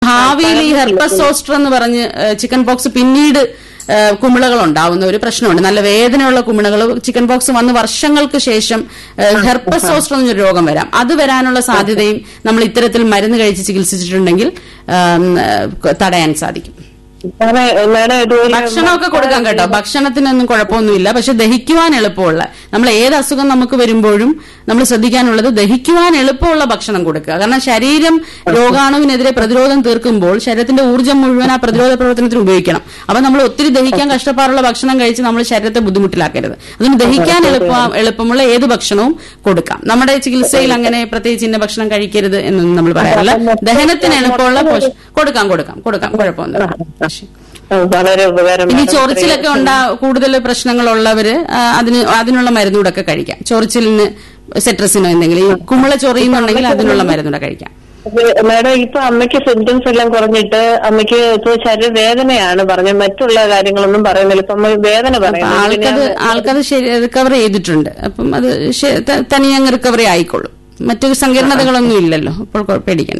ഭാവിയിൽ ഈ herpes zoster എന്ന് പറഞ്ഞ് ചിക്കൻ പോക്സ് പിന്നീട് കുമിളകൾ ഉണ്ടാവുന്ന ഒരു പ്രശ്നമുണ്ട് നല്ല വേദനയുള്ള കുമിളകൾ ചിക്കൻ പോക്സ് വന്ന് വർഷങ്ങൾക്ക് ശേഷം ഹെർപ്പസ് സോസ്റ്റർ എന്നൊരു രോഗം വരാം അത് വരാനുള്ള സാധ്യതയും നമ്മൾ ഇത്തരത്തിൽ മരുന്ന് കഴിച്ച് ചികിത്സിച്ചിട്ടുണ്ടെങ്കിൽ ആം, ഏഹ്, തടയാൻ സാധിക്കും സാറേ മാഡം ഇതുപോലെ ഭക്ഷണമൊക്കെ കൊടുക്കാം കേട്ടോ ഭക്ഷണത്തിനൊന്നും കുഴപ്പമൊന്നുമില്ല പക്ഷെ ദഹിക്കുവാൻ എളുപ്പമുള്ള നമ്മൾ ഏത് അസുഖം നമുക്ക് വരുമ്പോഴും നമ്മൾ ശ്രദ്ധിക്കാനുള്ളത് ദഹിക്കുവാൻ എളുപ്പമുള്ള ഭക്ഷണം കൊടുക്കുക കാരണം ശരീരം രോഗാണുവിനെതിരെ പ്രതിരോധം തീർക്കുമ്പോൾ ശരീരത്തിന്റെ ഊർജ്ജം മുഴുവൻ ആ പ്രതിരോധ പ്രവർത്തനത്തിന് ഉപയോഗിക്കണം അപ്പൊ നമ്മൾ ഒത്തിരി ദഹിക്കാൻ കഷ്ടപ്പാടുള്ള ഭക്ഷണം കഴിച്ച് നമ്മൾ ശരീരത്തെ ബുദ്ധിമുട്ടിലാക്കരുത് അതിന് ദഹിക്കാൻ എളുപ്പ എളുപ്പമുള്ള ഏത് ഭക്ഷണവും കൊടുക്കാം നമ്മുടെ ചികിത്സയിൽ അങ്ങനെ പ്രത്യേകിച്ച് ഇന്ന ഭക്ഷണം കഴിക്കരുത് എന്നൊന്നും നമ്മൾ പറയാറില്ല ദഹനത്തിന് എളുപ്പമുള്ള പോഷ- കൊടുക്കാം കൊടുക്കാം കൊടുക്കാം കുഴപ്പമൊന്നുമില്ല ആ, വളരെ ഉപകാരം ഇനി മാഡം. ചൊറിച്ചിലൊക്കെ ഉണ്ടാ കൂടുതൽ പ്രശ്നങ്ങളുള്ളവര് ആ, അതിന് അതിനുള്ള മരുന്നുകൂടെ കഴിക്കാം ചൊറിച്ചിലിന് സെട്രസിനോ എന്തെങ്കിലും ഈ കുമിള ചൊറിയുന്നുണ്ടെങ്കിൽ അതിനുള്ള മരുന്നുകൂടെ കഴിക്കാം അത് മാഡം ഇപ്പൊ അമ്മയ്ക്ക് സിംറ്റംസ് എല്ലാം കുറഞ്ഞിട്ട് അമ്മയ്ക്ക് ഇപ്പൊ ശരീരവേദനയാണ് പറഞ്ഞത് മറ്റുള്ള കാര്യങ്ങളൊന്നും പറയുന്നില്ല ഇപ്പൊ അമ്മ വേദന അപ്പൊ പറയുന്നു ആൾക്കത് ആൾക്കത് ശരി റിക്കവർ ചെയ്തിട്ടുണ്ട് അപ്പം അത് ശ- ത- തനിയെ അങ്ങ് റിക്കവറി ആയിക്കോളും മറ്റു സങ്കീർണതകളൊന്നും ഇല്ലല്ലോ അപ്പോൾ കുഴ- പേടിക്കണ്ട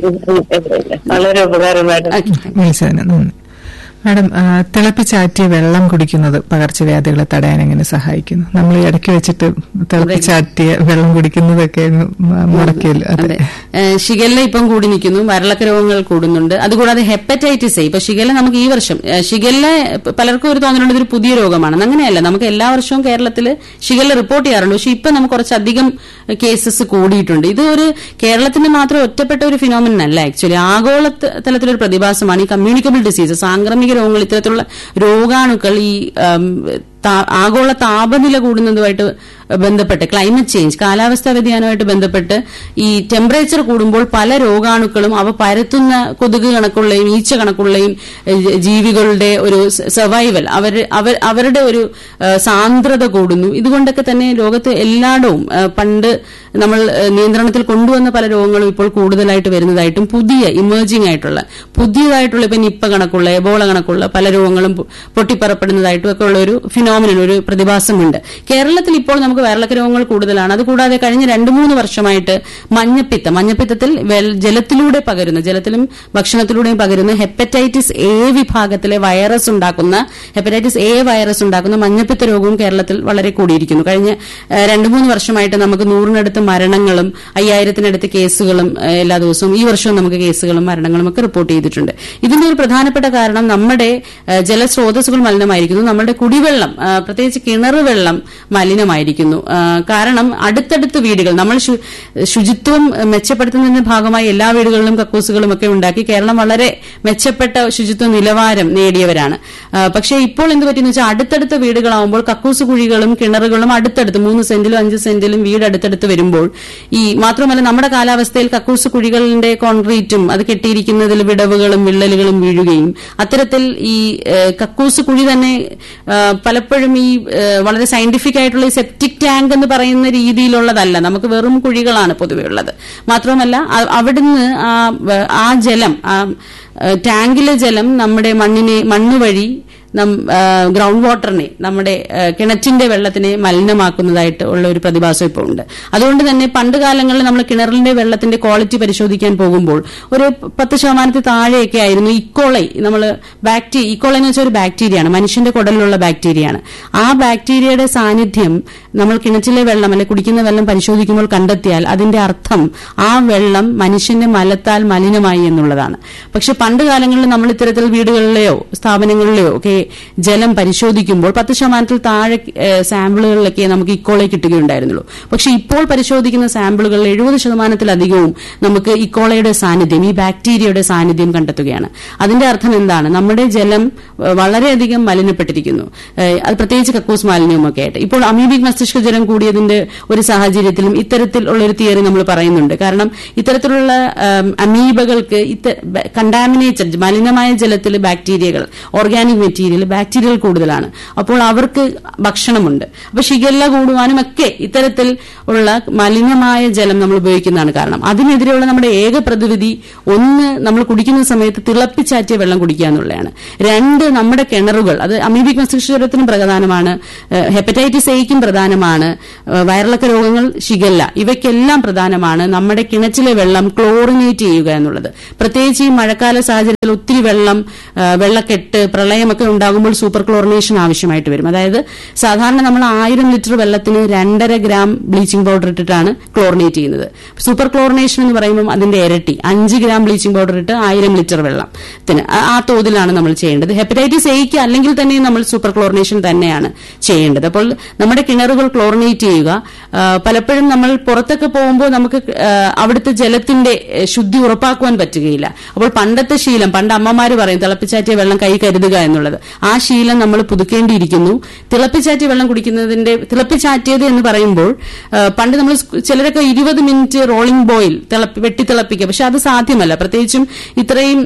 വളരെ ഉപകാരം മാഡം ഓക്കെ വിളിച്ചതിന് നന്ദി മാഡം ആ, തിളപ്പിച്ചാറ്റിയ വെള്ളം കുടിക്കുന്നത് പകർച്ചവ്യാധികളെ തടയാൻ എങ്ങനെ സഹായിക്കുന്നു നമ്മൾ ഈ ഇടയ്ക്ക് വെച്ചിട്ട് തിളപ്പിച്ചാറ്റിയ വെള്ളം കുടിക്കുന്നതൊക്കെ അങ്ങ് മ- മുടക്കിയല്ലോ അതെ അതെ ഏഹ് ഷിഗല്ല ഇപ്പം കൂടി നിൽക്കുന്നു വരളക്ക രോഗങ്ങൾ കൂടുന്നുണ്ട് അതുകൂടാതെ ഹെപ്പറ്റൈറ്റിസ് ഇപ്പൊ ഷിഗല്ല നമുക്ക് ഈ വർഷം ഏഹ് ഷിഗല്ല പ- പലർക്കും ഒരു തോന്നലുണ്ട് ഇതൊരു പുതിയ രോഗമാണ് അങ്ങനെയല്ല നമുക്ക് എല്ലാ വർഷവും കേരളത്തിൽ ഷിഗല്ല റിപ്പോർട്ട് ചെയ്യാറുണ്ട് പക്ഷെ ഇപ്പൊ നമുക്ക് കുറച്ചധികം കേസസ് കൂടിയിട്ടുണ്ട് ഇത് ഒരു കേരളത്തിന് മാത്രം ഒറ്റപ്പെട്ട ഒരു ഫിനോമിനൻ അല്ല ആക്ച്വലി ആഗോള ത- തലത്തിലൊരു പ്രതിഭാസമാണ് ഈ കമ്മ്യൂണിക്കബിൾ ഡിസീസ് സാംക്രമിക രോഗങ്ങൾ ഇത്തരത്തിലുള്ള രോഗാണുക്കൾ ഈ ആം, താ- ആഗോള താപനില കൂടുന്നതുമായിട്ട് ബന്ധപ്പെട്ട് ക്ലൈമറ്റ് ചേഞ്ച് കാലാവസ്ഥാ വ്യതിയാനവുമായിട്ട് ബന്ധപ്പെട്ട് ഈ ടെമ്പറേച്ചർ കൂടുമ്പോൾ പല രോഗാണുക്കളും അവ പരത്തുന്ന കൊതുക് കണക്കുള്ളയും ഈച്ച കണക്കുള്ളയും ഏഹ്, ജ- ജീവികളുടെ ഒരു സർവൈവൽ അവർ അവർ അവരുടെ ഒരു ഏഹ്, സാന്ദ്രത കൂടുന്നു ഇതുകൊണ്ടൊക്കെ തന്നെ ലോകത്ത് എല്ലായിടവും ഏഹ്, പണ്ട് നമ്മൾ ഏഹ്, നിയന്ത്രണത്തിൽ കൊണ്ടുവന്ന പല രോഗങ്ങളും ഇപ്പോൾ കൂടുതലായിട്ട് വരുന്നതായിട്ടും പുതിയ ഇമേർജിംഗ് ആയിട്ടുള്ള പുതിയതായിട്ടുള്ള ഇപ്പൊ നിപ്പ കണക്കുള്ള എബോള കണക്കുള്ള പല രോഗങ്ങളും പൊ- പൊട്ടിപ്പറപ്പെടുന്നതായിട്ടും ഒക്കെ ഉള്ള ഒരു ഫിനോമിനൻ ഒരു പ്രതിഭാസമുണ്ട് കേരളത്തിൽ ഇപ്പോൾ നമുക്ക് വയറിളക്ക രോഗങ്ങൾ കൂടുതലാണ് അതുകൂടാതെ കഴിഞ്ഞ രണ്ടു മൂന്ന് വർഷമായിട്ട് മഞ്ഞപ്പിത്തം മഞ്ഞപ്പിത്തത്തിൽ വെൽ- ജലത്തിലൂടെ പകരുന്ന ജലത്തിലും ഭക്ഷണത്തിലൂടെയും പകരുന്ന ഹെപ്പറ്റൈറ്റിസ് എ വിഭാഗത്തിലെ വൈറസ് ഉണ്ടാക്കുന്ന ഹെപ്പറ്റൈറ്റിസ് എ വൈറസ് ഉണ്ടാക്കുന്ന മഞ്ഞപ്പിത്ത രോഗവും കേരളത്തിൽ വളരെ കൂടിയിരിക്കുന്നു കഴിഞ്ഞ ഏഹ്, രണ്ടു മൂന്ന് വർഷമായിട്ട് നമുക്ക് നൂറിനടുത്ത് മരണങ്ങളും അയ്യായിരത്തിനടുത്ത് കേസുകളും ഏഹ്, എല്ലാ ദിവസവും ഈ വർഷവും നമുക്ക് കേസുകളും മരണങ്ങളും ഒക്കെ റിപ്പോർട്ട് ചെയ്തിട്ടുണ്ട് ഇതിന്റെ ഒരു പ്രധാനപ്പെട്ട കാരണം നമ്മുടെ ഏഹ്, ജലസ്രോതസ്സുകൾ മലിനമായിരിക്കുന്നു നമ്മുടെ കുടിവെള്ളം ആ, പ്രത്യേകിച്ച് കിണർ വെള്ളം മലിനമായിരിക്കുന്നു ആ, കാരണം അടുത്തടുത്ത് വീടുകൾ നമ്മൾ ശു- ശുചിത്വം മെച്ചപ്പെടുത്തുന്നതിന്റെ ഭാഗമായി എല്ലാ വീടുകളിലും കക്കൂസുകളും ഒക്കെ ഉണ്ടാക്കി കേരളം വളരെ മെച്ചപ്പെട്ട ശുചിത്വ നിലവാരം നേടിയവരാണ് ആ, പക്ഷേ ഇപ്പോൾ എന്ത് പറ്റിയെന്ന് വെച്ചാൽ അടുത്തടുത്ത വീടുകളാവുമ്പോൾ കക്കൂസ് കുഴികളും കിണറുകളും അടുത്തടുത്ത് മൂന്ന് സെന്റിലും അഞ്ച് സെന്റിലും വീട് അടുത്തടുത്ത് വരുമ്പോൾ ഈ മാത്രമല്ല നമ്മുടെ കാലാവസ്ഥയിൽ കക്കൂസ് കുഴികളുടെ കോൺക്രീറ്റും അത് കെട്ടിയിരിക്കുന്നതിൽ വിടവുകളും വിള്ളലുകളും വീഴുകയും അത്തരത്തിൽ ഈ ഏഹ്, കക്കൂസ് കുഴി തന്നെ ആ, പലപ്പോഴും ഈ ഏഹ്, വളരെ സയന്റിഫിക് ആയിട്ടുള്ള ഈ സെപ്റ്റിക് ടാങ്ക് എന്ന് പറയുന്ന രീതിയിലുള്ളതല്ല നമുക്ക് വെറും കുഴികളാണ് പൊതുവെ ഉള്ളത് മാത്രമല്ല അ- അവിടുന്ന് ആ വ- ആ ജലം ആ ഏഹ്, ടാങ്കിലെ ജലം നമ്മുടെ മണ്ണിനെ മണ്ണ് വഴി ഗ്രൗണ്ട് വാട്ടറിനെ നമ്മുടെ ആ, കിണറ്റിന്റെ വെള്ളത്തിനെ മലിനമാക്കുന്നതായിട്ട് ഉള്ള ഒരു പ്രതിഭാസം ഇപ്പോൾ ഉണ്ട് അതുകൊണ്ട് തന്നെ പണ്ട് കാലങ്ങളിൽ നമ്മൾ കിണറിന്റെ വെള്ളത്തിന്റെ ക്വാളിറ്റി പരിശോധിക്കാൻ പോകുമ്പോൾ ഒരു പത്ത് ശതമാനത്തിൽ താഴെയൊക്കെ ആയിരുന്നു ഇക്കോളൈ നമ്മൾ ബാക്ടീരിയ ഇക്കോളൈ എന്ന് വെച്ചാൽ ഒരു ബാക്ടീരിയയാണ് മനുഷ്യന്റെ കുടലിലുള്ള ബാക്ടീരിയയാണ് ആ ബാക്ടീരിയയുടെ സാന്നിധ്യം നമ്മൾ കിണറ്റിലെ വെള്ളം അല്ലെ കുടിക്കുന്ന വെള്ളം പരിശോധിക്കുമ്പോൾ കണ്ടെത്തിയാൽ അതിന്റെ അർത്ഥം ആ വെള്ളം മനുഷ്യന്റെ മലത്താൽ മലിനമായി എന്നുള്ളതാണ് പക്ഷെ പണ്ട് കാലങ്ങളിൽ നമ്മൾ ഇത്തരത്തിൽ വീടുകളിലെയോ സ്ഥാപനങ്ങളിലെയോ ഒക്കെ ജലം പരിശോധിക്കുമ്പോൾ പത്ത് ശതമാനത്തിൽ താഴെ ഏഹ്, സാമ്പിളുകളിലൊക്കെ നമുക്ക് ഇക്കോളെ കിട്ടുകയുണ്ടായിരുന്നുള്ളൂ പക്ഷെ ഇപ്പോൾ പരിശോധിക്കുന്ന സാമ്പിളുകളിൽ എഴുപത് ശതമാനത്തിലധികവും നമുക്ക് ഇക്കോളയുടെ സാന്നിധ്യം ഈ ബാക്ടീരിയയുടെ സാന്നിധ്യം കണ്ടെത്തുകയാണ് അതിന്റെ അർത്ഥം എന്താണ് നമ്മുടെ ജലം ഏഹ്, വളരെയധികം മലിനപ്പെട്ടിരിക്കുന്നു ഏഹ്, അത് പ്രത്യേകിച്ച് കക്കൂസ് മാലിന്യവുമൊക്കെ ആയിട്ട് ഇപ്പോൾ അമീബിക് മസ്തിഷ്ക ജ്വരം കൂടിയതിന്റെ ഒരു സാഹചര്യത്തിലും ഇത്തരത്തിലുള്ള ഒരു തിയറി നമ്മൾ പറയുന്നുണ്ട് കാരണം ഇത്തരത്തിലുള്ള അമീബകൾക്ക് കണ്ടാമിനേറ്റഡ് മലിനമായ ജലത്തിൽ ബാക്ടീരിയകൾ ഓർഗാനിക് മെറ്റീരിയൽ ബാക്ടീരിയൽ ബാക്ടീരിയൽ കൂടുതലാണ് അപ്പോൾ അവർക്ക് ഭക്ഷണമുണ്ട് അപ്പൊ ഷിഗല്ല കൂടുവാനും ഒക്കെ ഇത്തരത്തിൽ ഉള്ള മലിനമായ ജലം നമ്മൾ ഉപയോഗിക്കുന്നതാണ് കാരണം അതിനെതിരെയുള്ള നമ്മുടെ ഏക പ്രതിവിധി ഒന്ന് നമ്മൾ കുടിക്കുന്ന സമയത്ത് തിളപ്പിച്ചാറ്റിയ വെള്ളം കുടിക്കുക എന്നുള്ളതാണ് രണ്ട് നമ്മുടെ കിണറുകൾ അത് അമീബിക് മസ്തിഷ്കജ്വരത്തിനും പ്രധാനമാണ് ഏഹ് ഹെപ്പറ്റൈറ്റിസ് എയ്ക്കും പ്രധാനമാണ് ഏഹ് വയറിളക്ക രോഗങ്ങൾ ഷിഗല്ല ഇവയ്ക്കെല്ലാം പ്രധാനമാണ് നമ്മുടെ കിണറ്റിലെ വെള്ളം ക്ലോറിനേറ്റ് ചെയ്യുക എന്നുള്ളത് പ്രത്യേകിച്ച് ഈ മഴക്കാല സാഹചര്യത്തിൽ ഒത്തിരി വെള്ളം ഏഹ് വെള്ളക്കെട്ട് പ്രളയമൊക്കെ ഉണ്ടാകുമ്പോൾ സൂപ്പർ ക്ലോറിനേഷൻ ആവശ്യമായിട്ട് വരും അതായത് സാധാരണ നമ്മൾ ആയിരം ലിറ്റർ വെള്ളത്തിന് രണ്ടര ഗ്രാം ബ്ലീച്ചിങ് പൗഡർ ഇട്ടിട്ടാണ് ക്ലോറിനേറ്റ് ചെയ്യുന്നത് സൂപ്പർ ക്ലോറിനേഷൻ എന്ന് പറയുമ്പോൾ അതിന്റെ ഇരട്ടി അഞ്ച് ഗ്രാം ബ്ലീച്ചിങ് പൗഡർ ഇട്ട് ആയിരം ലിറ്റർ വെള്ളത്തിന് ആ- ആ തോതിലാണ് നമ്മൾ ചെയ്യേണ്ടത് ഹെപ്പറ്റൈറ്റിസ് എയ്ക്ക് അല്ലെങ്കിൽ തന്നെ നമ്മൾ സൂപ്പർ ക്ലോറിനേഷൻ തന്നെയാണ് ചെയ്യേണ്ടത് അപ്പോൾ നമ്മുടെ കിണറുകൾ ക്ലോറിനേറ്റ് ചെയ്യുക ആ, പലപ്പോഴും നമ്മൾ പുറത്തൊക്കെ പോകുമ്പോൾ നമുക്ക് ആ, അവിടുത്തെ ജലത്തിന്റെ ഏ, ശുദ്ധി ഉറപ്പാക്കുവാൻ പറ്റുകയില്ല അപ്പോൾ പണ്ടത്തെ ശീലം പണ്ട് അമ്മമാര് പറയും തിളപ്പിച്ചാറ്റിയ വെള്ളം കൈ കരുതുക എന്നുള്ളത് ആ ശീലം നമ്മൾ പുതുക്കേണ്ടിയിരിക്കുന്നു തിളപ്പിച്ചാറ്റിയ വെള്ളം കുടിക്കുന്നതിന്റെ തിളപ്പിച്ചാറ്റിയത് എന്ന് പറയുമ്പോൾ ആ, പണ്ട് നമ്മൾ സ്കൂ- ചിലരൊക്കെ ഇരുപത് മിനിറ്റ് റോളിംഗ് ബോയിൽ തിളപ്പി വെട്ടിത്തിളപ്പിക്കുക പക്ഷെ അത് സാധ്യമല്ല പ്രത്യേകിച്ചും ഇത്രയും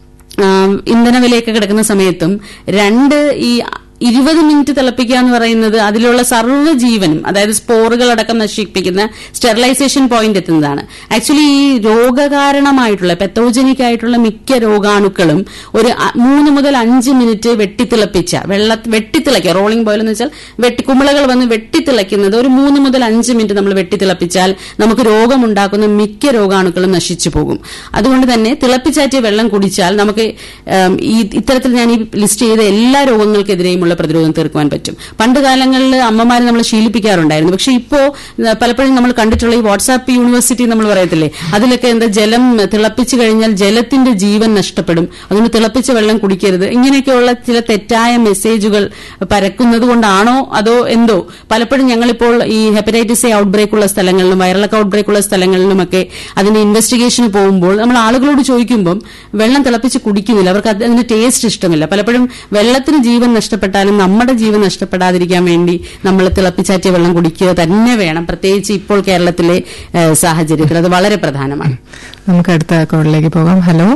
ആം, ഇന്ധനവിലയൊക്കെ കിടക്കുന്ന സമയത്തും രണ്ട് ഈ ഇരുപത് മിനിറ്റ് തിളപ്പിക്കുക എന്ന് പറയുന്നത് അതിലുള്ള സർവ്വ ജീവനും അതായത് സ്പോറുകളടക്കം നശിപ്പിക്കുന്ന സ്റ്റെറിലൈസേഷൻ പോയിന്റ് എത്തുന്നതാണ് ആക്ച്വലി ഈ രോഗകാരണമായിട്ടുള്ള പെത്തോജനിക് ആയിട്ടുള്ള മിക്ക രോഗാണുക്കളും ഒരു അ- മൂന്ന് മുതൽ അഞ്ച് മിനിറ്റ് വെട്ടിത്തിളപ്പിച്ച വെള്ള വെട്ടിത്തിളയ്ക്കുക റോളിംഗ് ബോയിൽ എന്ന് വെച്ചാൽ വെട്ടി കുമിളകൾ വന്ന് വെട്ടിത്തിളയ്ക്കുന്നത് ഒരു മൂന്ന് മുതൽ അഞ്ച് മിനിറ്റ് നമ്മൾ വെട്ടിത്തിളപ്പിച്ചാൽ നമുക്ക് രോഗമുണ്ടാക്കുന്ന മിക്ക രോഗാണുക്കളും നശിച്ചു പോകും അതുകൊണ്ട് തന്നെ തിളപ്പിച്ചാറ്റിയ വെള്ളം കുടിച്ചാൽ നമുക്ക് ഉം, ഈ ഇത്തരത്തിൽ ഞാൻ ഈ ലിസ്റ്റ് ചെയ്ത എല്ലാ രോഗങ്ങൾക്കെതിരെയുമുള്ള പ്രതിരോധം തീർക്കുവാൻ പറ്റും പണ്ട് കാലങ്ങളിൽ അമ്മമാരെ നമ്മൾ ശീലിപ്പിക്കാറുണ്ടായിരുന്നു പക്ഷെ ഇപ്പോ ഉം, പലപ്പോഴും നമ്മൾ കണ്ടിട്ടുള്ള ഈ വാട്സാപ്പ് യൂണിവേഴ്സിറ്റി നമ്മൾ പറയത്തില്ലേ അതിലൊക്കെ എന്താ ജലം തിളപ്പിച്ചു കഴിഞ്ഞാൽ ജലത്തിന്റെ ജീവൻ നഷ്ടപ്പെടും അതുകൊണ്ട് തിളപ്പിച്ച വെള്ളം കുടിക്കരുത് ഇങ്ങനെയൊക്കെയുള്ള ചില തെറ്റായ മെസ്സേജുകൾ പരക്കുന്നത് കൊണ്ടാണോ അതോ എന്തോ പലപ്പോഴും ഞങ്ങളിപ്പോൾ ഈ ഹെപ്പറ്റൈറ്റിസ് എ ഔട്ട്ബ്രേക്ക് ഉള്ള സ്ഥലങ്ങളിലും വയറിളക്ക ഔട്ട്ബ്രേക്ക് ഉള്ള സ്ഥലങ്ങളിലുമൊക്കെ അതിന്റെ ഇൻവെസ്റ്റിഗേഷന് പോകുമ്പോൾ നമ്മൾ ആളുകളോട് ചോദിക്കുമ്പം വെള്ളം തിളപ്പിച്ച് കുടിക്കുന്നില്ല അവർക്ക് അത് അതിന്റെ ടേസ്റ്റ് ഇഷ്ടമില്ല പലപ്പോഴും വെള്ളത്തിന് ജീവൻ നഷ്ടപ്പെട്ടാലും നമ്മുടെ ജീവൻ നഷ്ടപ്പെടാതിരിക്കാൻ വേണ്ടി നമ്മൾ തിളപ്പിച്ചാറ്റിയ വെള്ളം കുടിക്കുക തന്നെ വേണം പ്രത്യേകിച്ച് ഇപ്പോൾ കേരളത്തിലെ ഏഹ്, സാഹചര്യത്തിൽ അത് വളരെ പ്രധാനമാണ് നമുക്ക് അടുത്ത കോളിലേക്ക് പോകാം hello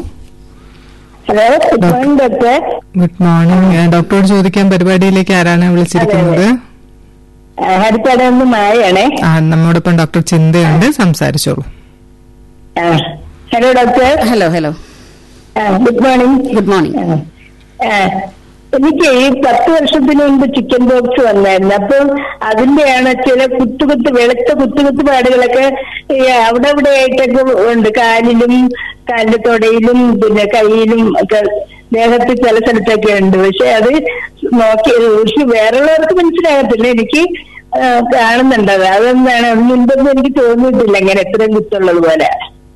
hello good morning doctor good morning ഡോക്ടറോട് ചോദിക്കാൻ പരിപാടിയിലേക്ക് ആരാണ് വിളിച്ചിരിക്കുന്നത് ഹരിപ്പാട് നിന്ന് മായയാണേ ആ നമ്മോടൊപ്പം ഡോക്ടർ ചിന്തയുണ്ട് സംസാരിച്ചോളൂ ആ. ഹലോ ഡോക്ടർ ഹലോ ഹലോ ആ, ഗുഡ് മോർണിംഗ് ഗുഡ് മോർണിംഗ് ആ. ആ. എനിക്ക് ഈ പത്ത് വർഷത്തിന് മുമ്പ് ചിക്കൻ ബോക്സ് വന്നായിരുന്നു അപ്പൊ അതിന്റെയാണ് ചില കുത്തുകുത്ത് വെളുത്ത കുത്തുകുത്ത് പാടുകളൊക്കെ ഈ അവിടെ ഇവിടെ ആയിട്ടൊക്കെ ഉണ്ട് കാലിലും കാലിന്റെ തൊടയിലും പിന്നെ കയ്യിലും ഒക്കെ ദേഹത്ത് ചില സ്ഥലത്തൊക്കെ ഉണ്ട് പക്ഷെ അത് നോക്കി പക്ഷെ വേറെയുള്ളവർക്ക് മനസ്സിലാകത്തില്ല എനിക്ക് ആ, കാണുന്നുണ്ട് അത് അതെന്താണ് അത് മുൻപൊന്നും എനിക്ക് തോന്നിയിട്ടില്ല ഇങ്ങനെ എത്രയും കുത്തുള്ളത് പോലെ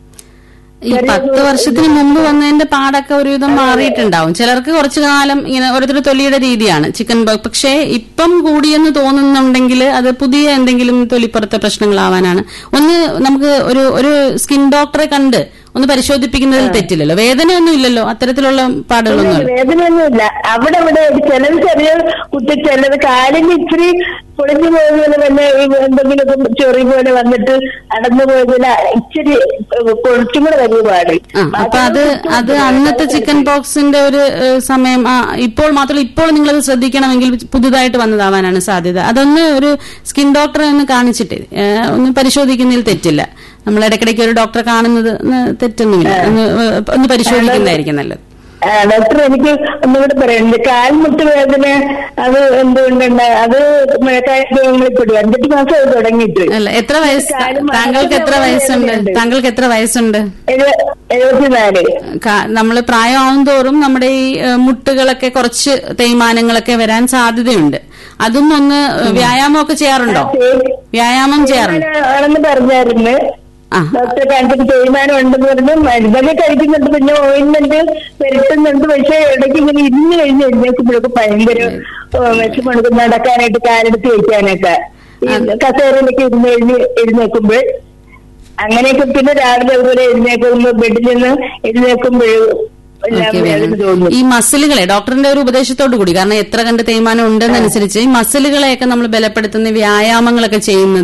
ഈ പത്ത് വർഷത്തിന് മുമ്പ് വന്നതിന്റെ പാടൊക്കെ ഒരുവിധം മാറിയിട്ടുണ്ടാവും ചിലർക്ക് കുറച്ചു കാലം ഇങ്ങനെ ഓരോരുത്തർ തൊലിയുടെ രീതിയാണ് ചിക്കൻ ബോക്സ് പക്ഷേ ഇപ്പം കൂടിയെന്ന് തോന്നുന്നുണ്ടെങ്കിൽ അത് പുതിയ എന്തെങ്കിലും തൊലിപ്പുറത്തെ പ്രശ്നങ്ങളാവാനാണ് ഒന്ന് നമുക്ക് ഒരു ഒരു സ്കിൻ ഡോക്ടറെ കണ്ട് ഒന്ന് പരിശോധിപ്പിക്കുന്നതിൽ തെറ്റില്ലല്ലോ വേദനയൊന്നും ഇല്ലല്ലോ അത്തരത്തിലുള്ള പാടുകളൊന്നും ഇല്ല വേദനയൊന്നുമില്ല അവിടെ ഇവിടെ ചിലത് ചെറിയ കുത്തി ചിലത് കാലിന് ഇച്ചിരി പൊളിഞ്ഞു പോയതുപോലെ തന്നെ ഈ എന്തെങ്കിലുമൊക്കെ ചൊറി പോലെ വന്നിട്ട് അടന്നു പോയതുപോലെ ഇച്ചിരി കുറച്ചും കൂടെ വലിയ പാട് ആ അപ്പൊ അത് അത് അന്നത്തെ ചിക്കൻ പോക്സിന്റെ ഒരു ഏഹ്, സമയം ആ ഇപ്പോൾ മാത്രമല്ല ഇപ്പോൾ നിങ്ങളത് ശ്രദ്ധിക്കണമെങ്കിൽ പുതുതായിട്ട് വന്നതാവാനാണ് സാധ്യത അതൊന്ന് ഒരു സ്കിൻ ഡോക്ടറെ ഒന്ന് കാണിച്ചിട്ട് ഏഹ്, ഒന്ന് പരിശോധിക്കുന്നതിൽ തെറ്റില്ല നമ്മൾ ഇടയ്ക്കിടയ്ക്ക് ഒരു ഡോക്ടറെ കാണുന്നത് ഒന്ന് തെറ്റൊന്നുമില്ല ഒന്ന് ഏഹ്, ഒന്ന് പരിശോധിക്കുന്നതായിരിക്കും നല്ലത് ആ, ഡോക്ടർ എനിക്ക് ഒന്നുകൂടെ പറയുന്നത് കാൽമുട്ട് വേദന അത് എന്തുകൊണ്ടുണ്ട് അത് മഴക്കാലങ്ങളിൽ പെടും അഞ്ചെട്ട് മാസമായി തുടങ്ങിയിട്ട് അല്ല എത്ര വയസ്സ് കാലും താങ്കൾക്ക് എത്ര വയസ്സുണ്ട് വേദനയുണ്ട്. താങ്കൾക്ക് എത്ര വയസ്സുണ്ട് എഴു- എഴുപത്തിനാല് നമ്മൾ പ്രായമാവും തോറും നമ്മുടെ ഈ ഏഹ്, മുട്ടുകളൊക്കെ കുറച്ച് തേയ്മാനങ്ങളൊക്കെ വരാൻ സാധ്യതയുണ്ട് അതും ഒന്ന് വ്യായാമമൊക്കെ ചെയ്യാറുണ്ടോ വ്യായാമം ചെയ്യാറുണ്ട് ആണെന്ന് പറഞ്ഞായിരുന്നു ആ ഡോക്ടറെ കാണിച്ചിട്ട് തേയ്മാനം ഉണ്ടെന്ന് പറഞ്ഞു മരുന്നൊക്കെ കഴിക്കുന്നുണ്ട് പിന്നെ ഓയിൻമെന്റ് വരുത്തുന്നുണ്ട് പക്ഷെ ഇടയ്ക്ക് ഇങ്ങനെ ഇരുന്ന് കഴിഞ്ഞ് എഴുന്നേക്കുമ്പോഴൊക്കെ ഭയങ്കര വിഷമമുണ്ട് നടക്കാനായിട്ട് കാലെടുത്ത് വെക്കാനൊക്കെ ഈ കസേരയിലൊക്കെ ഇരുന്ന് എഴുതി എഴുന്നേക്കുമ്പോൾ അങ്ങനെയൊക്കെ പിന്നെ രാവിലെ അതുപോലെ എഴുന്നേക്കുമ്പോ ബെഡിൽ നിന്ന് എഴുന്നേക്കുമ്പോഴും എല്ലാം ഓക്കേ, വേദന വേദന. തോന്നും ഈ മസിലുകളെ ഡോക്ടറിന്റെ ഒരു ഉപദേശത്തോടു കൂടി കാരണം എത്ര കണ്ട് തേയ്മാനം ഉണ്ടെന്നനുസരിച്ച് ഈ മസിലുകളെയൊക്കെ നമ്മൾ ബലപ്പെടുത്തുന്ന വ്യായാമങ്ങളൊക്കെ ചെയ്യുന്നത്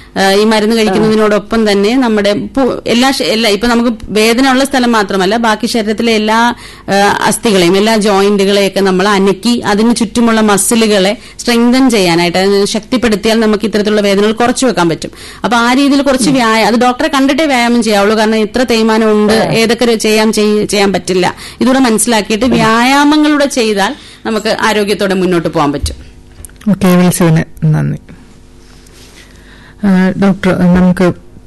ആ, ഈ മരുന്ന് കഴിക്കുന്നതിനോടൊപ്പം തന്നെ നമ്മുടെ പു- എല്ലാ ശ- എല്ലാ ഇപ്പൊ നമുക്ക് വേദന ഉള്ള സ്ഥലം മാത്രമല്ല ബാക്കി ശരീരത്തിലെ എല്ലാ ആ, അസ്ഥികളെയും എല്ലാ ജോയിന്റുകളെയൊക്കെ നമ്മൾ അനക്കി അതിന് ചുറ്റുമുള്ള മസിലുകളെ സ്ട്രെങ്തൻ ചെയ്യാനായിട്ട് അതിനെ ശക്തിപ്പെടുത്തിയാൽ നമുക്ക് ഇത്തരത്തിലുള്ള വേദനകൾ കുറച്ചു വെക്കാൻ പറ്റും അപ്പൊ ആ രീതിയിൽ കുറച്ച് വ്യായാമം അത് ഡോക്ടറെ കണ്ടിട്ടേ വ്യായാമം ചെയ്യാവുള്ളൂ കാരണം ഇത്ര തേയ്മാനം ഉണ്ട് ഏതൊക്കെ ഒരു ചെയ്യാൻ ചെയ്യ- ചെയ്യാൻ പറ്റില്ല ഇതുകൂടെ മനസ്സിലാക്കിയിട്ട് വ്യായാമങ്ങളൂടെ ചെയ്താൽ നമുക്ക് ആരോഗ്യത്തോടെ മുന്നോട്ട് പോകാൻ പറ്റും ഓക്കെ വിളിച്ചതിന് നന്ദി ആ, ഡോക്ടർ നമുക്ക്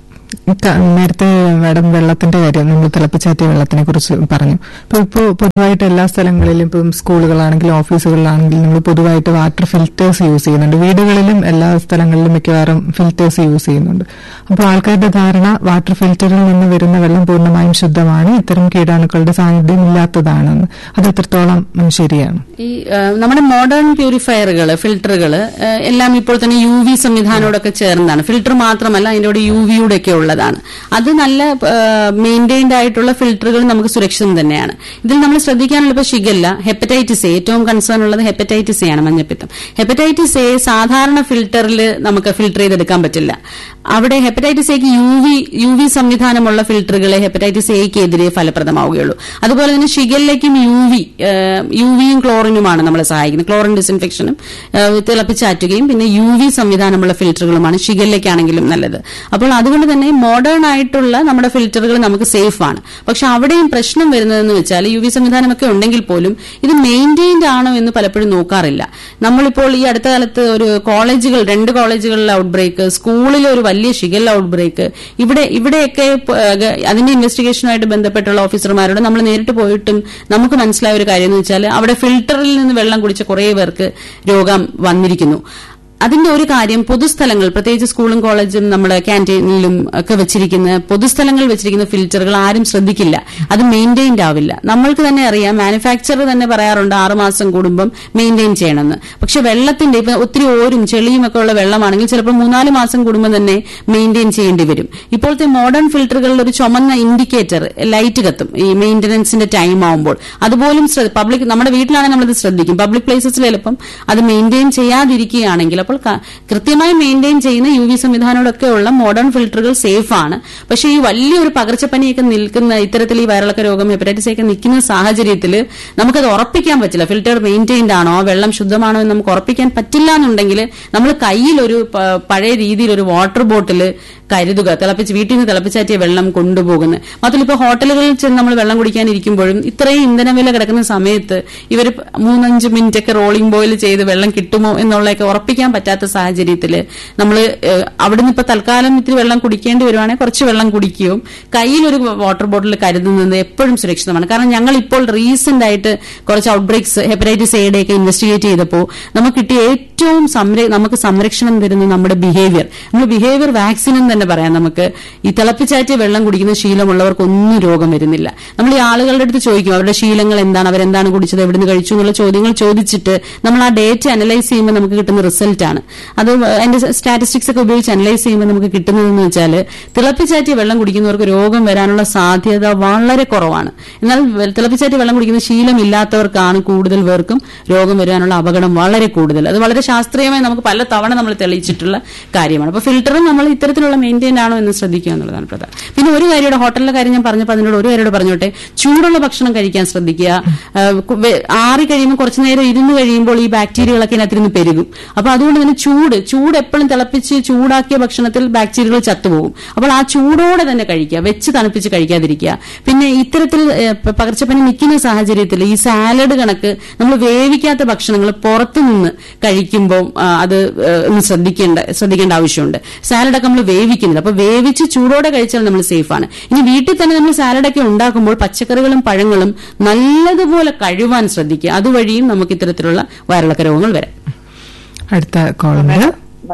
ക- നേരത്തെ മാഡം വെള്ളത്തിന്റെ കാര്യം നമ്മൾ തിളപ്പിച്ചാറ്റിയ വെള്ളത്തിനെ കുറിച്ച് പറഞ്ഞു അപ്പൊ ഇപ്പോൾ പൊതുവായിട്ട് എല്ലാ സ്ഥലങ്ങളിലും ഇപ്പം സ്കൂളുകളാണെങ്കിലും ഓഫീസുകളിലാണെങ്കിലും നമ്മൾ പൊതുവായിട്ട് വാട്ടർ ഫിൽറ്റേഴ്സ് യൂസ് ചെയ്യുന്നുണ്ട് വീടുകളിലും എല്ലാ സ്ഥലങ്ങളിലും മിക്കവാറും ഫിൽറ്റേഴ്സ് യൂസ് ചെയ്യുന്നുണ്ട് അപ്പോൾ ആൾക്കാരുടെ ധാരണ വാട്ടർ ഫിൽറ്ററിൽ നിന്ന് വരുന്ന വെള്ളം പൂർണ്ണമായും ശുദ്ധമാണ് ഇത്തരം കീടാണുക്കളുടെ സാന്നിധ്യം ഇല്ലാത്തതാണെന്ന് അത് എത്രത്തോളം ഉം, ശരിയാണ് ഈ ആ, നമ്മുടെ മോഡേൺ പ്യൂരിഫയറുകൾ ഫിൽറ്ററുകൾ എല്ലാം ഇപ്പോൾ തന്നെ യു വി സംവിധാനത്തോടൊക്കെ ചേർന്നതാണ് ഫിൽറ്റർ മാത്രമല്ല അതിന്റെ കൂടെ യു വിയുടെ ഒക്കെ ഉള്ളതാണ് അത് നല്ല മെയിൻറ്റൈൻഡ് ആയിട്ടുള്ള ഫിൽറ്ററുകൾ നമുക്ക് സുരക്ഷിതം തന്നെയാണ് ഇതിൽ നമ്മൾ ശ്രദ്ധിക്കാനുള്ള ഇപ്പൊ ഷിഗല്ല ഹെപ്പറ്റൈറ്റിസ് എ ഏറ്റവും കൺസേൺ ഉള്ളത് ഹെപ്പറ്റൈറ്റിസ് എ ആണ് മഞ്ഞപ്പിത്തം ഹെപ്പറ്റൈറ്റിസ് എ സാധാരണ ഫിൽറ്ററിൽ നമുക്ക് ഫിൽറ്റർ ചെയ്തെടുക്കാൻ പറ്റില്ല അവിടെ ഹെപ്പറ്റൈറ്റിസ് എക്ക് യു വി യു വി സംവിധാനമുള്ള ഫിൽറ്ററുകളെ ഹെപ്പറ്റൈറ്റിസ് എക്കെതിരെ ഫലപ്രദമാവുകയുള്ളൂ അതുപോലെ തന്നെ ഷിഗല്ലയ്ക്കും യു വി യു വിയും ക്ലോറിനുമാണ് നമ്മളെ സഹായിക്കുന്നത് ക്ലോറിൻ ഡിസിൻഫെക്ഷനും ഏഹ്, തിളപ്പിച്ചാറ്റുകയും പിന്നെ യു വി സംവിധാനമുള്ള ഫിൽറ്ററുകളുമാണ് ഷിഗല്ലയ്ക്കാണെങ്കിലും നല്ലത് അപ്പോൾ അതുകൊണ്ട് തന്നെ മോഡേൺ ആയിട്ടുള്ള നമ്മുടെ ഫിൽറ്ററുകൾ നമുക്ക് സേഫ് ആണ് പക്ഷെ അവിടെയും പ്രശ്നം വരുന്നതെന്ന് വെച്ചാൽ യു വി സംവിധാനമൊക്കെ ഉണ്ടെങ്കിൽ പോലും ഇത് മെയിൻറ്റെയിൻഡ് ആണോ എന്ന് പലപ്പോഴും നോക്കാറില്ല നമ്മളിപ്പോൾ ഈ അടുത്ത കാലത്ത് ഒരു കോളേജുകൾ രണ്ട് കോളേജുകളിലെ ഔട്ട് ബ്രേക്ക് സ്കൂളിലെ ഒരു വലിയ ഷിഗൽ ഔട്ട് ബ്രേക്ക് ഇവിടെ ഇവിടെയൊക്കെ പ- ഏഹ് അതിന്റെ ഇൻവെസ്റ്റിഗേഷനുമായിട്ട് ബന്ധപ്പെട്ടുള്ള ഓഫീസർമാരോട് നമ്മൾ നേരിട്ട് പോയിട്ടും നമുക്ക് മനസ്സിലായ ഒരു കാര്യം എന്ന് വെച്ചാൽ അവിടെ ഫിൽറ്ററിൽ നിന്ന് വെള്ളം കുടിച്ച കുറേ പേർക്ക് രോഗം വന്നിരിക്കുന്നു അതിന്റെ ഒരു കാര്യം പൊതുസ്ഥലങ്ങൾ പ്രത്യേകിച്ച് സ്കൂളും കോളേജും നമ്മുടെ ക്യാൻറ്റീനിലും ഒക്കെ വെച്ചിരിക്കുന്ന പൊതുസ്ഥലങ്ങളിൽ വെച്ചിരിക്കുന്ന ഫിൽറ്ററുകൾ ആരും ശ്രദ്ധിക്കില്ല അത് മെയിൻറ്റെയിൻഡ് ആവില്ല നമ്മൾക്ക് തന്നെ അറിയാം മാനുഫാക്ചറർ തന്നെ പറയാറുണ്ട് ആറ് മാസം കൂടുമ്പം മെയിൻറ്റെയിൻ ചെയ്യണമെന്ന് പക്ഷെ വെള്ളത്തിന്റെ ഇപ്പൊ ഒത്തിരി ഓരും ചെളിയും ഒക്കെ ഉള്ള വെള്ളമാണെങ്കിൽ ചിലപ്പോൾ മൂന്നാല് മാസം കൂടുമ്പോൾ തന്നെ മെയിൻറ്റെയിൻ ചെയ്യേണ്ടി വരും ഇപ്പോഴത്തെ മോഡേൺ ഫിൽറ്ററുകളിൽ ഒരു ചുമന്ന ഇൻഡിക്കേറ്റർ ലൈറ്റ് കത്തും ഈ മെയിന്റനൻസിന്റെ ടൈം ആവുമ്പോൾ അതുപോലും പബ്ലിക് നമ്മുടെ വീട്ടിലാണെങ്കിൽ നമ്മളിത് ശ്രദ്ധിക്കും പബ്ലിക് പ്ലേസസിൽ ചിലപ്പം അത് മെയിൻറ്റെയിൻ ചെയ്യാതിരിക്കുകയാണെങ്കിൽ അപ്പോൾ ക- കൃത്യമായി മെയിൻറ്റെയിൻ ചെയ്യുന്ന യു വി സംവിധാനങ്ങളൊക്കെ ഉള്ള മോഡേൺ ഫിൽറ്ററുകൾ സേഫ് ആണ് പക്ഷേ ഈ വലിയൊരു പകർച്ചപ്പനിയൊക്കെ നിൽക്കുന്ന ഇത്തരത്തിൽ ഈ വയറിളക്ക രോഗം ഹെപ്പറ്റൈറ്റിസ് ഒക്കെ നിൽക്കുന്ന സാഹചര്യത്തിൽ നമുക്കത് ഉറപ്പിക്കാൻ പറ്റില്ല ഫിൽറ്റർ മെയിൻറ്റെയിൻഡ് ആണോ ആ വെള്ളം ശുദ്ധമാണോ എന്ന് നമുക്ക് ഉറപ്പിക്കാൻ പറ്റില്ല എന്നുണ്ടെങ്കിൽ നമ്മൾ കയ്യിൽ ഒരു പ- പഴയ രീതിയിൽ ഒരു വാട്ടർ ബോട്ടിൽ കരുതുക തിളപ്പിച്ച് വീട്ടിൽ നിന്ന് തിളപ്പിച്ചാറ്റിയ വെള്ളം കൊണ്ടുപോകുന്നത് മാത്രമല്ല ഇപ്പോൾ ഹോട്ടലുകളിൽ ചെന്ന് നമ്മൾ വെള്ളം കുടിക്കാനിരിക്കുമ്പോഴും ഇത്രയും ഇന്ധനവില കിടക്കുന്ന സമയത്ത് ഇവർ മൂന്നഞ്ച് മിനിറ്റ് ഒക്കെ റോളിംഗ് ബോയിൽ ചെയ്ത് വെള്ളം കിട്ടുമോ എന്നുള്ളതൊക്കെ ഉറപ്പിക്കാൻ പറ്റാത്ത സാഹചര്യത്തിൽ നമ്മൾ അവിടുന്ന് ഇപ്പൊ തൽക്കാലം ഇത്തിരി വെള്ളം കുടിക്കേണ്ടി വരുവാണെങ്കിൽ കുറച്ച് വെള്ളം കുടിക്കുകയും കയ്യിലൊരു വാട്ടർ ബോട്ടിൽ കരുതുന്നത് എപ്പോഴും സുരക്ഷിതമാണ് കാരണം ഞങ്ങൾ ഇപ്പോൾ റീസെന്റ് ആയിട്ട് കുറച്ച് ഔട്ട്ബ്രേക്സ് ഹെപ്പറ്റൈറ്റിസ് എയുടെ ഒക്കെ ഇൻവെസ്റ്റിഗേറ്റ് ചെയ്തപ്പോൾ നമുക്ക് കിട്ടിയ ഏറ്റവും സംര- നമുക്ക് സംരക്ഷണം തരുന്നത് നമ്മുടെ ബിഹേവിയർ നമ്മൾ ബിഹേവിയർ വാക്സിൻ എന്ന് തന്നെ പറയാം നമുക്ക് ഈ തിളപ്പിച്ചാറ്റിയ വെള്ളം കുടിക്കുന്ന ശീലമുള്ളവർക്കൊന്നും രോഗം വരുന്നില്ല നമ്മൾ ഈ ആളുകളുടെ അടുത്ത് ചോദിക്കും അവരുടെ ശീലങ്ങൾ എന്താണ് അവരെന്താണ് കുടിച്ചത് എവിടുന്ന് കഴിച്ചു എന്നുള്ള ചോദ്യങ്ങൾ ചോദിച്ചിട്ട് നമ്മൾ ആ ഡേറ്റ അനലൈസ് ചെയ്യുമ്പോൾ നമുക്ക് കിട്ടുന്ന റിസൾട്ട് ആണ് അത് അതിന്റെ സ്റ്റാറ്റിസ്റ്റിക്സ് ഒക്കെ ഉപയോഗിച്ച് അനലൈസ് ചെയ്യുമ്പോൾ നമുക്ക് കിട്ടുന്നതെന്ന് വെച്ചാൽ തിളപ്പിച്ചാറ്റിയ വെള്ളം കുടിക്കുന്നവർക്ക് രോഗം വരാനുള്ള സാധ്യത വളരെ കുറവാണ് എന്നാൽ വെ- തിളപ്പിച്ചാറ്റിയ വെള്ളം കുടിക്കുന്ന ശീലമില്ലാത്തവർക്കാണ് കൂടുതൽ പേർക്കും രോഗം വരാനുള്ള അപകടം വളരെ കൂടുതൽ അത് വളരെ ശാസ്ത്രീയമായി നമുക്ക് പല തവണ നമ്മൾ തെളിയിച്ചിട്ടുള്ള കാര്യമാണ് അപ്പൊ ഫിൽറ്ററും നമ്മൾ ഇത്തരത്തിലുള്ള മെയിൻറ്റെയിൻ ആണോ എന്ന് ശ്രദ്ധിക്കുക എന്നുള്ളതാണ് പ്രധാനം പിന്നെ ഒരു കാര്യയുടെ ഹോട്ടലിലെ കാര്യം ഞാൻ പറഞ്ഞപ്പോൾ അതിനോട് ഒരു കാര്യോട് പറഞ്ഞോട്ടെ ചൂടുള്ള ഭക്ഷണം കഴിക്കാൻ ശ്രദ്ധിക്കുക ആ, കു- വെ- ആറി കഴിയുമ്പോൾ കുറച്ചു നേരം ഇരുന്ന് കഴിയുമ്പോൾ ഈ ബാക്ടീരിയകളൊക്കെ ഇതിനകത്തിരുന്ന് പെരുകും അപ്പൊ അതുകൊണ്ട് തന്നെ ചൂട് ചൂട് എപ്പോഴും തിളപ്പിച്ച് ചൂടാക്കിയ ഭക്ഷണത്തിൽ ബാക്ടീരിയകൾ ചത്തുപോകും അപ്പോൾ ആ ചൂടോടെ തന്നെ കഴിക്കുക വെച്ച് തണുപ്പിച്ച് കഴിക്കാതിരിക്കുക പിന്നെ ഇത്തരത്തിൽ ഏ, പ- പകർച്ചപ്പനി നിൽക്കുന്ന സാഹചര്യത്തിൽ ഈ സാലഡ് കണക്ക് നമ്മൾ വേവിക്കാത്ത ഭക്ഷണങ്ങൾ പുറത്തുനിന്ന് കഴിക്കുമ്പോൾ ആ, അത് ഏ, ഒന്ന് ശ്രദ്ധിക്കേണ്ട ശ്രദ്ധിക്കേണ്ട ആവശ്യമുണ്ട് സാലഡൊക്കെ നമ്മൾ വേവിക്കുന്നില്ല അപ്പൊ വേവിച്ച് ചൂടോടെ കഴിച്ചാൽ നമ്മൾ സേഫാണ് ഇനി വീട്ടിൽ തന്നെ നമ്മൾ സാലഡൊക്കെ ഉണ്ടാക്കുമ്പോൾ പച്ചക്കറികളും പഴങ്ങളും നല്ലതുപോലെ കഴുവാൻ ശ്രദ്ധിക്കുക അതുവഴിയും നമുക്ക് ഇത്തരത്തിലുള്ള വയറിളക്ക രോഗങ്ങൾ വരാം അടുത്ത കോളുണ്ട്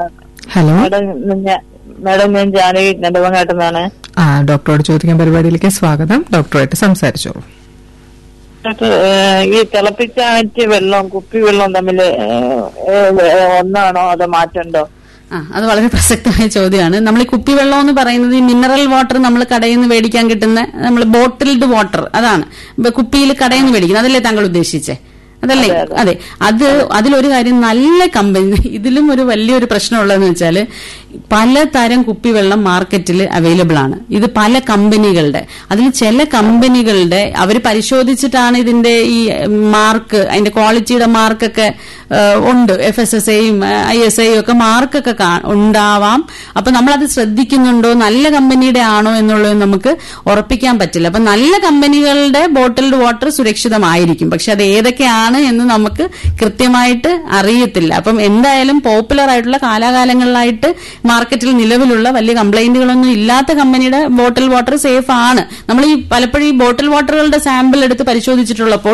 ഹലോ മാഡം ഞാൻ മാഡം ഞാൻ ജാനകി നെടുവങ്ങാട്ടുന്നാണ് ആ ഡോക്ടറോട് ചോദിക്കാൻ പരിപാടിയിലേക്ക് സ്വാഗതം ഡോക്ടറുമായിട്ട് സംസാരിച്ചോളൂ ഡോക്ടർ ഏഹ്, ഈ തിളപ്പിച്ചാറ്റിയ വെള്ളവും കുപ്പി വെള്ളവും തമ്മിൽ ഒന്നാണോ അതോ മാറ്റമുണ്ടോ ആ അത് വളരെ പ്രസക്തമായ ചോദ്യമാണ് നമ്മൾ ഈ കുപ്പിവെള്ളം എന്ന് പറയുന്നത് ഈ മിനറൽ വാട്ടർ നമ്മൾ കടയിൽ നിന്ന് മേടിക്കാൻ കിട്ടുന്ന നമ്മൾ ബോട്ടിൽഡ് വാട്ടർ അതാണ് ഇപ്പൊ കുപ്പിയിൽ കടയിൽ നിന്ന് മേടിക്കുന്നത് അതല്ലേ താങ്കൾ ഉദ്ദേശിച്ചേ അതല്ലേ അതെ അത് അതിലൊരു കാര്യം നല്ല കമ്പനി ഇതിലും ഒരു വലിയൊരു പ്രശ്നമുള്ളതെന്ന് വെച്ചാൽ പലതരം കുപ്പിവെള്ളം മാർക്കറ്റിൽ അവൈലബിൾ ആണ് ഇത് പല കമ്പനികളുടെ അതിൽ ചില കമ്പനികളുടെ അവർ പരിശോധിച്ചിട്ടാണ് ഇതിന്റെ ഈ മാർക്ക് അതിന്റെ ക്വാളിറ്റിയുടെ മാർക്കൊക്കെ ഉണ്ട് എഫ് എസ് എസ് ഐയും ഐ എസ് ഐയും ഒക്കെ മാർക്കൊക്കെ കാ- ഉണ്ടാവാം അപ്പൊ നമ്മളത് ശ്രദ്ധിക്കുന്നുണ്ടോ നല്ല കമ്പനിയുടെ ആണോ എന്നുള്ളത് നമുക്ക് ഉറപ്പിക്കാൻ പറ്റില്ല അപ്പൊ നല്ല കമ്പനികളുടെ ബോട്ടിൽഡ് വാട്ടർ സുരക്ഷിതമായിരിക്കും പക്ഷെ അത് ഏതൊക്കെയാണ് എന്ന് നമുക്ക് കൃത്യമായിട്ട് അറിയത്തില്ല അപ്പം എന്തായാലും പോപ്പുലർ ആയിട്ടുള്ള കാലാകാലങ്ങളിലായിട്ട് മാർക്കറ്റിൽ നിലവിലുള്ള വലിയ കംപ്ലൈന്റുകളൊന്നും ഇല്ലാത്ത കമ്പനിയുടെ ബോട്ടിൽ വാട്ടർ സേഫ് ആണ് നമ്മൾ ഈ പലപ്പോഴും ഈ ബോട്ടിൽ വാട്ടറുകളുടെ സാമ്പിൾ എടുത്ത് പരിശോധിച്ചിട്ടുള്ളപ്പോൾ